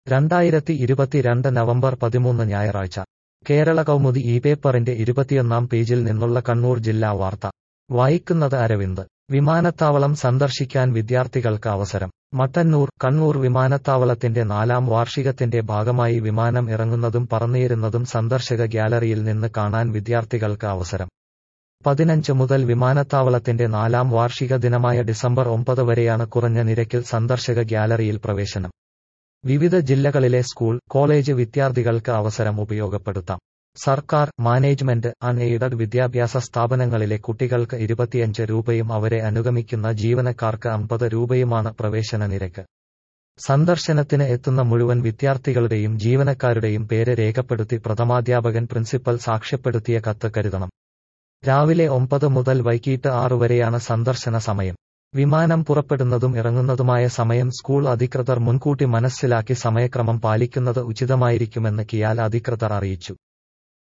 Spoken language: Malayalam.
രണ്ടായിരത്തി ഇരുപത്തിരണ്ട് നവംബർ പതിമൂന്ന് ഞായറാഴ്ച കേരള കൗമുദി ഈ പേപ്പറിന്റെ ഇരുപത്തിയൊന്നാം പേജിൽ നിന്നുള്ള കണ്ണൂർ ജില്ലാ വാർത്ത വായിക്കുന്നത് അരവിന്ദ് വിമാനത്താവളം സന്ദർശിക്കാൻ വിദ്യാർത്ഥികൾക്ക് അവസരം മട്ടന്നൂർ കണ്ണൂർ വിമാനത്താവളത്തിന്റെ നാലാം വാർഷികത്തിന്റെ ഭാഗമായി വിമാനം ഇറങ്ങുന്നതും പറന്നുയരുന്നതും സന്ദർശക ഗ്യാലറിയിൽ നിന്ന് കാണാൻ വിദ്യാർത്ഥികൾക്ക് അവസരം പതിനഞ്ച് മുതൽ വിമാനത്താവളത്തിന്റെ നാലാം വാർഷിക ദിനമായ ഡിസംബർ ഒമ്പത് വരെയാണ് കുറഞ്ഞ നിരക്കിൽ സന്ദർശക ഗ്യാലറിയിൽ പ്രവേശനം വിവിധ ജില്ലകളിലെ സ്കൂൾ കോളേജ് വിദ്യാർത്ഥികൾക്ക് അവസരം ഉപയോഗപ്പെടുത്താം സർക്കാർ മാനേജ്മെന്റ് അൺ എയ്ഡഡ് വിദ്യാഭ്യാസ സ്ഥാപനങ്ങളിലെ കുട്ടികൾക്ക് ഇരുപത്തിയഞ്ച് രൂപയും അവരെ അനുഗമിക്കുന്ന ജീവനക്കാർക്ക് അമ്പത് രൂപയുമാണ് പ്രവേശന നിരക്ക് സന്ദർശനത്തിന് എത്തുന്ന മുഴുവൻ വിദ്യാർത്ഥികളുടെയും ജീവനക്കാരുടെയും പേര് രേഖപ്പെടുത്തി പ്രഥമാധ്യാപകൻ പ്രിൻസിപ്പൽ സാക്ഷ്യപ്പെടുത്തിയ കത്ത് കരുതണം രാവിലെ ഒമ്പത് മുതൽ വൈകിട്ട് ആറു വരെയാണ് സന്ദർശന സമയം വിമാനം പുറപ്പെടുന്നതും ഇറങ്ങുന്നതുമായ സമയം സ്കൂൾ അധികൃതർ മുൻകൂട്ടി മനസ്സിലാക്കി സമയക്രമം പാലിക്കുന്നത് ഉചിതമായിരിക്കുമെന്ന് കിയാൽ അധികൃതർ അറിയിച്ചു